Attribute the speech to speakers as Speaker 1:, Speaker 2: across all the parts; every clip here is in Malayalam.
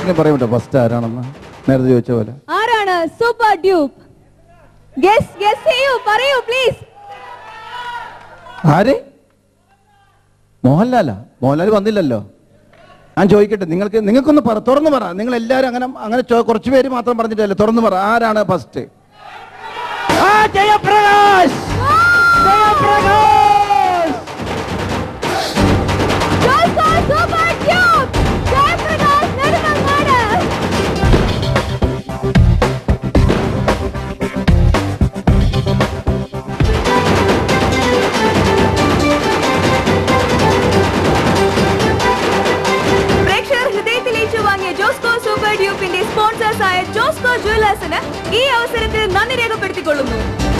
Speaker 1: ആർക്കെങ്കിലും പറയാൻ പറ്റുമോ ഫസ്റ്റ് ആരാണെന്ന് നേരത്തെ ചോദിച്ച പോലെ
Speaker 2: ആരാണ് സൂപ്പർ ഡ്യൂപ്പ് ഗസ് ഗസ് ചെയ്യൂ പറയൂ പ്ലീസ്
Speaker 1: ആര് മോഹൻലാലാ മോഹൻലാൽ വന്നില്ലല്ലോ ഞാൻ ചോദിക്കട്ടെ നിങ്ങൾക്ക് നിങ്ങൾക്കൊന്ന് പറ തുറന്നു പറ നിങ്ങൾ എല്ലാവരും അങ്ങനെ അങ്ങനെ ചോ- കുറച്ച് പേര് മാത്രം പറഞ്ഞിട്ടല്ലേ തുറന്നു പറ ആരാണ് first Jayaprakash
Speaker 2: Josco super dupe Jayaprakash Nedumangad
Speaker 3: പ്രേക്ഷകർ ഹൃദയത്തിലേച്ചു വാങ്ങിയ ജോസ്കോ സൂപ്പർ ഡ്യൂപ്പിന്റെ സ്പോൺസേഴ്സ് ആയ ജോസ്കോ ജുവലേഴ്സിന് ഈ അവസരത്തിൽ നന്ദി രേഖപ്പെടുത്തിക്കൊള്ളുന്നു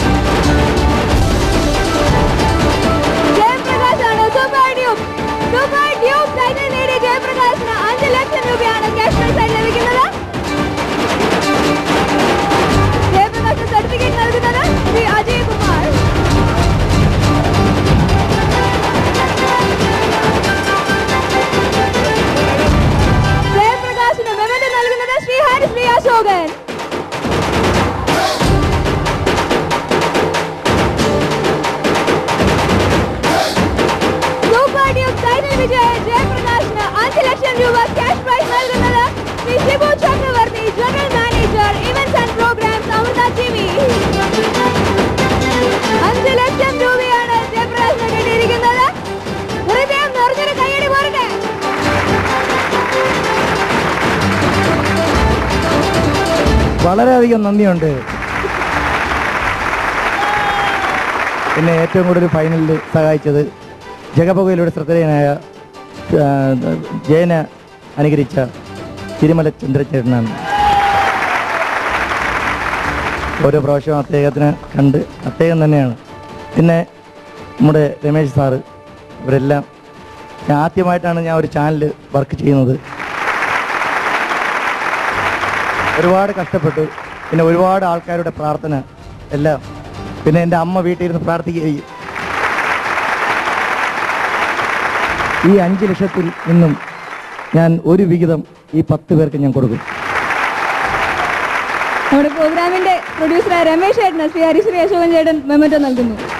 Speaker 2: ജയപ്രകാശ് ആണ് super dupe super dupe title നേടിയ ജയപ്രകാശിന് അഞ്ച് ലക്ഷം രൂപയാണ് ക്യാഷ് പ്രൈസ് ആയി ലഭിക്കുന്നത് ജയപ്രകാശ് സർട്ടിഫിക്കറ്റ് നൽകുന്നത് ശ്രീ അജയ് കുമാർ ജയപ്രകാശിന് മെമന്റ് നൽകുന്നത് Shri Harisree Ashokan super dupe title വിജയ ജയപ്രകാശിന് അഞ്ച് ലക്ഷം രൂപ ക്യാഷ് പ്രൈസ് നൽകുന്നത് Shri Shibu Chakravarthy general manager events and programmes Amrita T V അഞ്ച് ലക്ഷം രൂപയാണ് ജയപ്രകാശിന് കിട്ടിയിരിക്കുന്നത് ഹൃദയം നിറഞ്ഞൊരു കൈയടി പോരട്ടെ
Speaker 4: വളരെയധികം നന്ദിയുണ്ട് എന്നെ ഏറ്റവും കൂടുതൽ ഫൈനലിൽ സഹായിച്ചത് ജഗപുകയിലൂടെ ശ്രദ്ധേയനായ ആ, ജയനെ അനുകരിച്ച തിരുമല ചന്ദ്രചേട്ടനാണ് ഓരോ പ്രാവശ്യവും അദ്ദേഹത്തിനെ കണ്ട് അദ്ദേഹം തന്നെയാണ് പിന്നെ നമ്മുടെ രമേശ് സാറ് ഇവരെല്ലാം ഞാൻ ആദ്യമായിട്ടാണ് ഞാൻ ഒരു ചാനൽ വർക്ക് ചെയ്യുന്നത് ഒരുപാട് കഷ്ടപ്പെട്ടു പിന്നെ ഒരുപാട് ആൾക്കാരുടെ പ്രാർത്ഥന എല്ലാം പിന്നെ എൻ്റെ അമ്മ വീട്ടിൽ ഇരുന്ന് പ്രാർത്ഥിക്കുകയും ഈ അഞ്ച് ലക്ഷത്തിൽ നിന്നും ഞാൻ ഒരു വിഹിതം ഈ പത്ത് പേർക്ക് ഞാൻ കൊടുക്കും
Speaker 2: നമ്മുടെ പ്രോഗ്രാമിന്റെ പ്രൊഡ്യൂസറായ രമേശ് ചേട്ടന് ശ്രീ ഹരിശ്രീ അശോകൻ ചേട്ടൻ മെമ്മറ്റോ നൽകുന്നു